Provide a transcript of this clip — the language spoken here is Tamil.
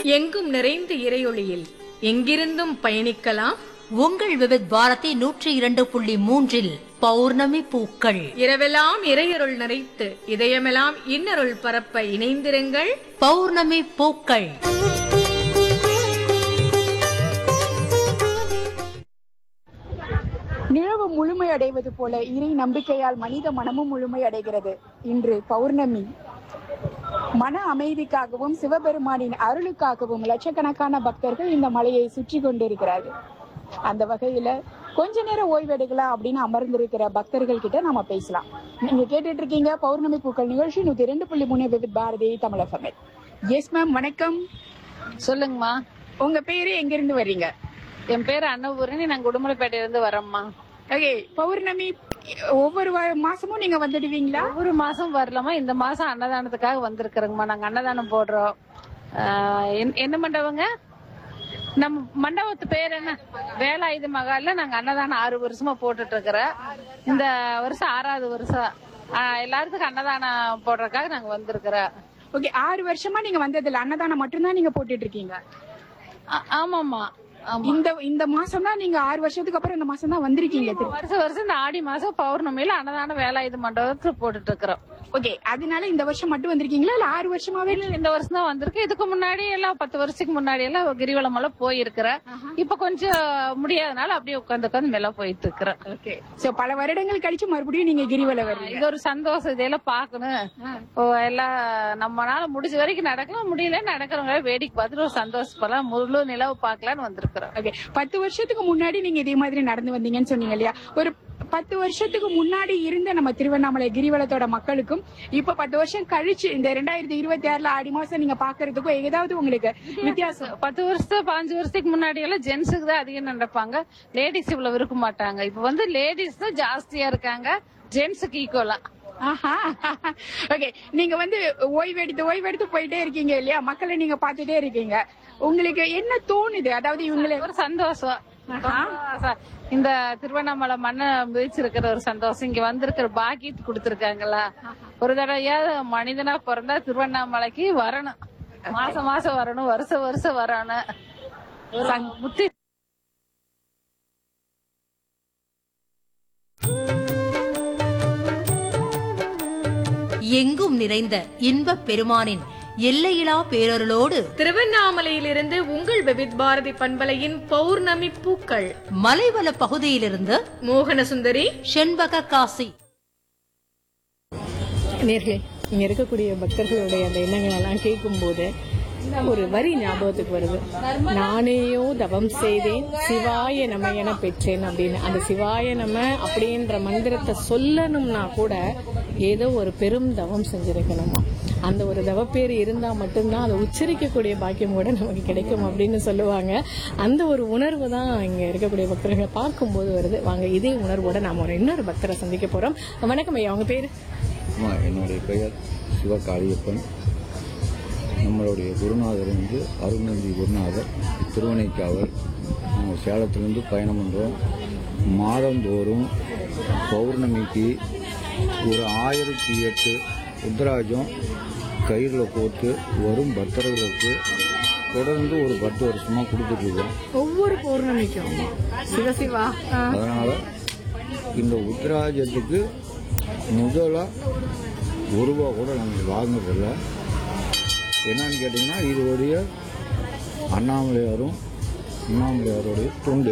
எங்கும் நிறைந்த இறையொளியில் எங்கிருந்தும் பயணிக்கலாம் உங்கள் விவித் பாரதி நூற்றி இரண்டு புள்ளி மூன்றில் பௌர்ணமி பூக்கள் இரவெல்லாம் இறையருள் நிறைத்து இதயமெல்லாம் இன்னருள் பரப்ப இணைந்திருங்கள் பௌர்ணமி பூக்கள் நிலவு முழுமை அடைவது போல இறை நம்பிக்கையால் மனித மனமும் முழுமை அடைகிறது இன்று பௌர்ணமி மன அமைதிக்காகவும் சிவபெருமானின் அருளுக்காகவும் லட்சக்கணக்கான பக்தர்கள் இந்த மலையை சுற்றி கொண்டிருக்கிறார்கள் அந்த வகையில கொஞ்ச நேரம் ஓய்வெடுக்கலாம் அப்படின்னு அமர்ந்திருக்கிற பக்தர்கள் கிட்ட நாம பேசலாம் நீங்க கேட்டுட்டு இருக்கீங்க பௌர்ணமி பூக்கள் நிகழ்ச்சி நூத்தி ரெண்டு புள்ளி மூணு விவித் பாரதி தமிழகம் எஸ் மேம் வணக்கம் சொல்லுங்கம்மா உங்க பேரு எங்க இருந்து வர்றீங்க என் பேர் அன்னபூரணி நான் குடுமலைப்பேட்டையில இருந்து வரேம்மா ஓகே பௌர்ணமி ஒவ்வொரு வா- மாசமும் நீங்க வந்துடுவீங்களா ஒவ்வொரு மாசம் வரலாமா இந்த மாசம் அன்னதானத்துக்காக வந்திருக்கிறோங்கம்மா நாங்க அன்னதானம் போடுறோம் ஆஹ் என்ன- என்ன மண்டபங்க நம்ம மண்டபத்து பேர் என்ன வேலாயுத மகால்ல நாங்க அன்னதானம் ஆறு வருஷமா போட்டுட்டு இருக்கிறோம் இந்த வருஷம் ஆறாவது வருஷம் ஆஹ் எல்லாத்துக்கும் அன்னதானம் போடுறதுக்காக நாங்க வந்திருக்கிறோம் ஓகே ஆறு வருஷமா நீங்க வந்ததில்ல அன்னதானம் மட்டும்தான் நீங்க போட்டுட்டு இருக்கீங்க ஆ- ஆமாம்மா ஆமா இந்த இந்த மாசம் தான் நீங்க ஆறு வருஷத்துக்கு அப்புறம் இந்த மாசம் தான் வந்திருக்கீங்க திரு- வருஷம் வருஷம் இந்த ஆடி மாசம் பௌர்ணமியில அன்னதானம் வேலாயுத மண்டபத்துல போட்டுட்டு இருக்கிறோம் ஓகே அதனால இந்த வருஷம் மட்டும் வந்திருக்கீங்களா இல்ல ஆறு வருஷமாவே இல்ல, இந்த வருஷம் தான் வந்திருக்கு இதுக்கு முன்னாடி எல்லாம் பத்து வருஷத்துக்கு முன்னாடி எல்லாம் கிரிவலம் எல்லாம் போயிருக்கிறேன் இப்ப கொஞ்சம் முடியாதனால அப்படியே உட்காந்து உட்காந்து மேல போயிட்டு இருக்கிறேன் ஓகே சோ பல வருடங்கள் கழிச்சு மறுபடியும் நீங்க கிரிவல வர்றீங்க இது ஒரு சந்தோஷம் இதெல்லாம் பாக்கணும் ஓ, எல்லாம் நம்மனால முடிஞ்ச வரைக்கும் நடக்கலாம் முடியல நடக்கிறவங்க வேடிக்கை பார்த்துட்டு ஒரு சந்தோஷப்படலாம் முழு நிலவு பார்க்கலான்னு வந்திருக்கிறோம் ஓகே பத்து வருஷத்துக்கு முன்னாடி நீங்க இதே மாதிரி நடந்து வந்தீங்கன்னு சொன்னீங்க இல்லையா ஒரு பத்து வருஷத்துக்கு முன்னாடி இருந்த நம்ம திருவண்ணாமலை கிரிவலத்தோட மக்களுக்கும் இப்ப பத்து வருஷம் கழிச்சு இந்த ரெண்டாயிரத்தி இருபத்தி ஆறுல ஆடி மாசம் நீங்க பாக்குறதுக்கும் ஏதாவது உங்களுக்கு வித்தியாசம் பத்து வருஷத்து பாஞ்சு வருஷத்துக்கு முன்னாடி எல்லாம் ஜென்ஸுக்கு தான் அதிகம் நடப்பாங்க லேடிஸ் இவ்வளவு இருக்க மாட்டாங்க இப்ப வந்து லேடிஸ் தான் ஜாஸ்தியா இருக்காங்க ஜென்ஸுக்கு ஈக்குவலா ஆஹா ஓகே நீங்க வந்து ஓய்வெடுத்து ஓய்வெடுத்து போயிட்டே இருக்கீங்க இல்லையா மக்களை நீங்க பார்த்துட்டே இருக்கீங்க உங்களுக்கு என்ன தோணுது அதாவது இவங்களை ஒரு சந்தோஷம் சந்தோஷம். இந்த திருவண்ணாமலை மண்ணை மிதிச்சிருக்கிற ஒரு சந்தோஷம் இங்க வந்திருக்கிற பாக்கியத்து கொடுத்திருக்காங்களா ஒரு தடவையாவது மனிதனா பிறந்தா திருவண்ணாமலைக்கு வரணும் மாசம் மாசம் வரணும் வருஷம் வருஷம் வரணும் ஒரு முத்தி எங்கும் நிறைந்த இன்பப் பெருமானின் எல்லையிலா பேரருளோடு திருவண்ணாமலையிலிருந்து உங்கள் விவித் பாரதி பண்பலையின் பௌர்ணமி பூக்கள் மலைவள பகுதியிலிருந்து மோகனசுந்தரி செண்பக காசி நேர்களே இங்க இருக்கக்கூடிய பக்தர்களுடைய அந்த எண்ணங்கள் எல்லாம் கேட்கும்போது ஒரு வரி ஞாபகத்துக்கு வருது நானேயோ தவம் செய்தேன் சிவாய நம என பெற்றேன் அப்படின்னு அந்த சிவாய நம அப்படின்ற மந்திரத்தை சொல்லணும்னா கூட ஏதோ ஒரு பெரும் தவம் செஞ்சிருக்கணுமா அந்த ஒரு தவப்பேர் இருந்தா மட்டும்தான் அதை உச்சரிக்கக்கூடிய பாக்கியம் கூட நமக்கு கிடைக்கும் அப்படின்னு சொல்லுவாங்க அந்த ஒரு உணர்வு தான் இங்க இருக்கக்கூடிய பக்தர்களை பார்க்கும்போது வருது வாங்க இதே உணர்வோட நாம ஒரு இன்னொரு பக்தரை சந்திக்க போறோம் வணக்கம் ஐயா உங்க பேரு ஆமா, என்னுடைய பெயர் சிவகாளியப்பன் நம்மளுடைய குருநாதர் வந்து அருள்நந்தி குருநாதர் திருவனைக்காவல் நாங்கள் சேலத்திலேருந்து பயணம் பண்ணுறோம் மாதந்தோறும் பௌர்ணமிக்கு ஒரு ஆயிரத்தி எட்டு உத்ராஜம் கயிறில் போட்டு வரும் பக்தர்களுக்கு தொடர்ந்து ஒரு பத்து வருஷமாக கொடுத்துட்ருக்கோம் ஒவ்வொரு பௌர்ணமிக்கும் சிவசிவா அதனால் இந்த உத்ராஜத்துக்கு முதலாக ஒரு ரூபா கூட நாங்கள் வாங்குறதில்ல என்னன்னு கேட்டிங்கன்னா இது உடைய அண்ணாமலையாரும் அண்ணாமலையாருடைய தொண்டு